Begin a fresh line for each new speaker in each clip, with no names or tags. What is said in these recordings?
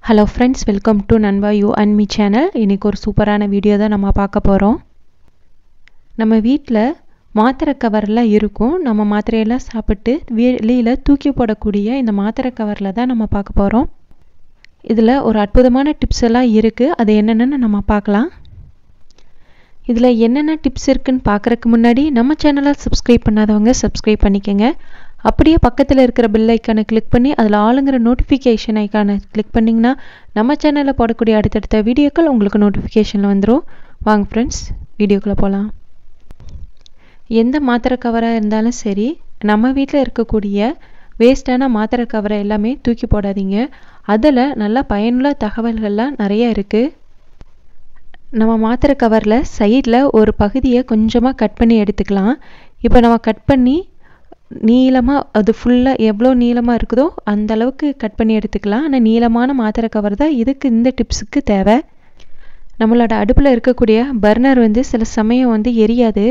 hello friends welcome to நண்பா you and me channel இன்றைக்கி ஒரு சூப்பரான வீடியோ தான் நம்ம பார்க்க போகிறோம் நம்ம வீட்டில் மாத்திரை கவர்லாம் இருக்கும் நம்ம மாத்திரையெல்லாம் சாப்பிட்டு வெளியில் தூக்கி போடக்கூடிய இந்த மாத்திரை கவரில் தான் நம்ம பார்க்க போகிறோம் இதில் ஒரு அற்புதமான டிப்ஸ் எல்லாம் இருக்குது அது என்னென்னு நம்ம பார்க்கலாம் இதில் என்னென்ன டிப்ஸ் இருக்குன்னு பார்க்குறக்கு முன்னாடி நம்ம சேனலை சப்ஸ்கிரைப் பண்ணாதவங்க சப்ஸ்கிரைப் பண்ணிக்கோங்க அப்படியே பக்கத்தில் இருக்கிற பெல் ஐக்கானை கிளிக் பண்ணி அதில் ஆளுங்கிற நோட்டிஃபிகேஷன் ஐக்கானை கிளிக் பண்ணிங்கன்னா நம்ம சேனலில் போடக்கூடிய அடுத்தடுத்த வீடியோக்கள் உங்களுக்கு நோட்டிஃபிகேஷனில் வந்துடும் வாங்க ஃப்ரெண்ட்ஸ் வீடியோக்குள்ளே போகலாம் எந்த மாத்திரை கவராக இருந்தாலும் சரி நம்ம வீட்டில் இருக்கக்கூடிய வேஸ்ட்டான மாத்திரை கவரை எல்லாமே தூக்கி போடாதீங்க அதில் நல்ல பயனுள்ள தகவல்கள்லாம் நிறைய இருக்குது நம்ம மாத்திரை கவரில் சைடில் ஒரு பகுதியை கொஞ்சமாக கட் பண்ணி எடுத்துக்கலாம் இப்போ நம்ம கட் பண்ணி நீளமாக அது ஃபுல்லாக எவ்வளோ நீளமாக இருக்குதோ அந்த அளவுக்கு கட் பண்ணி எடுத்துக்கலாம் ஆனால் நீளமான மாத்திரை கவர் தான் இதுக்கு இந்த டிப்ஸுக்கு தேவை நம்மளோட அடுப்பில் இருக்கக்கூடிய பர்னர் வந்து சில சமயம் வந்து எரியாது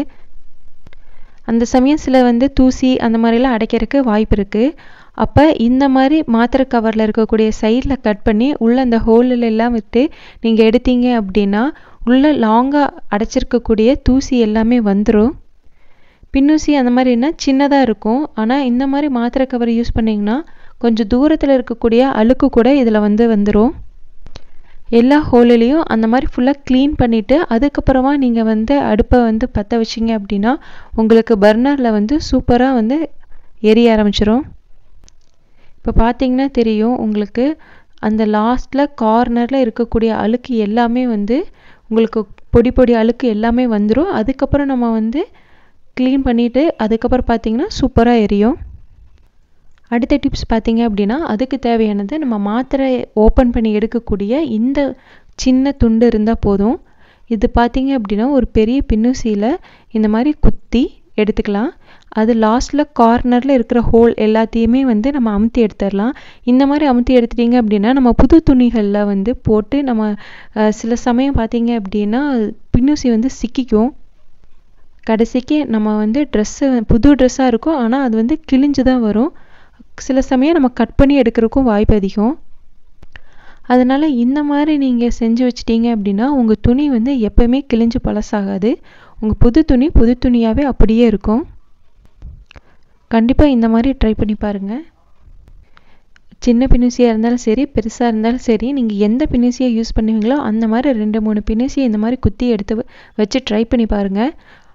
அந்த சமயம் சில வந்து தூசி அந்த மாதிரிலாம் அடைக்கிறதுக்கு வாய்ப்பு இருக்குது அப்போ இந்த மாதிரி மாத்திரை கவரில் இருக்கக்கூடிய சைடில் கட் பண்ணி உள்ளே அந்த ஹோலில் எல்லாம் விட்டு நீங்கள் எடுத்தீங்க அப்படின்னா உள்ளே லாங்காக அடைச்சிருக்கக்கூடிய தூசி எல்லாமே வந்துடும் பின்னூசி அந்த மாதிரினா சின்னதாக இருக்கும் ஆனால் இந்த மாதிரி மாத்திரை கவர் யூஸ் பண்ணிங்கன்னா கொஞ்சம் தூரத்தில் இருக்கக்கூடிய அழுக்கு கூட இதில் வந்து வந்துடும் எல்லா ஹோலிலையும் அந்த மாதிரி ஃபுல்லாக க்ளீன் பண்ணிவிட்டு அதுக்கப்புறமா நீங்கள் வந்து அடுப்பை வந்து பற்ற வச்சிங்க அப்படின்னா உங்களுக்கு பர்னரில் வந்து சூப்பராக வந்து எரிய ஆரம்பிச்சிரும் இப்போ பார்த்தீங்கன்னா தெரியும் உங்களுக்கு அந்த லாஸ்ட்டில் கார்னரில் இருக்கக்கூடிய அழுக்கு எல்லாமே வந்து உங்களுக்கு பொடி பொடி அழுக்கு எல்லாமே வந்துடும் அதுக்கப்புறம் நம்ம வந்து க்ளீன் பண்ணிவிட்டு அதுக்கப்புறம் பார்த்தீங்கன்னா சூப்பராக எரியும் அடுத்த டிப்ஸ் பார்த்தீங்க அப்படின்னா அதுக்கு தேவையானது நம்ம மாத்திரை ஓப்பன் பண்ணி எடுக்கக்கூடிய இந்த சின்ன துண்டு இருந்தால் போதும் இது பார்த்தீங்க அப்படின்னா ஒரு பெரிய பின்னூசியில் இந்த மாதிரி குத்தி எடுத்துக்கலாம் அது லாஸ்ட்டில் கார்னரில் இருக்கிற ஹோல் எல்லாத்தையுமே வந்து நம்ம அமுத்தி எடுத்துடலாம் இந்த மாதிரி அமுத்தி எடுத்துட்டிங்க அப்படின்னா நம்ம புது துணிகளில் வந்து போட்டு நம்ம சில சமயம் பார்த்தீங்க அப்படின்னா பின்னூசி வந்து சிக்கிக்கும் கடைசிக்கு நம்ம வந்து ட்ரெஸ்ஸு புது ட்ரெஸ்ஸாக இருக்கும் ஆனால் அது வந்து கிழிஞ்சு தான் வரும் சில சமயம் நம்ம கட் பண்ணி எடுக்கிறதுக்கும் வாய்ப்பு அதிகம் அதனால் இந்த மாதிரி நீங்கள் செஞ்சு வச்சிட்டீங்க அப்படின்னா உங்கள் துணி வந்து எப்போயுமே கிழிஞ்சு பழசாகாது உங்கள் புது துணி புது துணியாகவே அப்படியே இருக்கும் கண்டிப்பாக இந்த மாதிரி ட்ரை பண்ணி பாருங்கள் சின்ன பின்னூசியாக இருந்தாலும் சரி பெருசாக இருந்தாலும் சரி நீங்கள் எந்த பின்னூசியை யூஸ் பண்ணுவீங்களோ அந்த மாதிரி ரெண்டு மூணு பின்னூசியை இந்த மாதிரி குத்தி எடுத்து வச்சு ட்ரை பண்ணி பாருங்கள்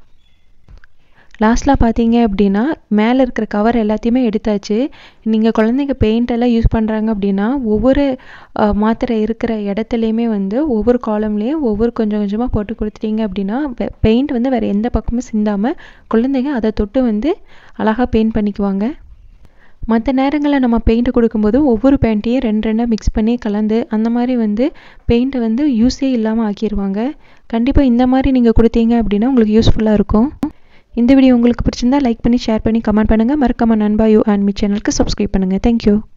லாஸ்ட்டில் பார்த்தீங்க அப்படின்னா மேலே இருக்கிற கவர் எல்லாத்தையுமே எடுத்தாச்சு நீங்கள் குழந்தைங்க பெயிண்ட் எல்லாம் யூஸ் பண்ணுறாங்க அப்படின்னா ஒவ்வொரு மாத்திரை இருக்கிற இடத்துலையுமே வந்து ஒவ்வொரு காலம்லேயும் ஒவ்வொரு கொஞ்சம் கொஞ்சமாக போட்டு கொடுத்துட்டீங்க அப்படின்னா பெயிண்ட் வந்து வேறு எந்த பக்கமும் சிந்தாமல் குழந்தைங்க அதை தொட்டு வந்து அழகாக பெயிண்ட் பண்ணிக்குவாங்க மற்ற நேரங்களில் நம்ம பெயிண்ட் கொடுக்கும்போது ஒவ்வொரு பெயிண்ட்டையும் ரெண்டு ரெண்டாக மிக்ஸ் பண்ணி கலந்து அந்த மாதிரி வந்து பெயிண்ட்டை வந்து யூஸே இல்லாமல் ஆக்கிடுவாங்க கண்டிப்பாக இந்த மாதிரி நீங்கள் கொடுத்தீங்க அப்படின்னா உங்களுக்கு யூஸ்ஃபுல்லாக இருக்கும் இந்த வீடியோ உங்களுக்கு பிடிச்சிருந்தா லைக் பண்ணி ஷேர் பண்ணி கமெண்ட் பண்ணுங்கள் மறக்காம நண்பா யூ அண்ட் மீ சேனலுக்கு சப்ஸ்கிரைப் பண்ணுங்கள் தேங்க்யூ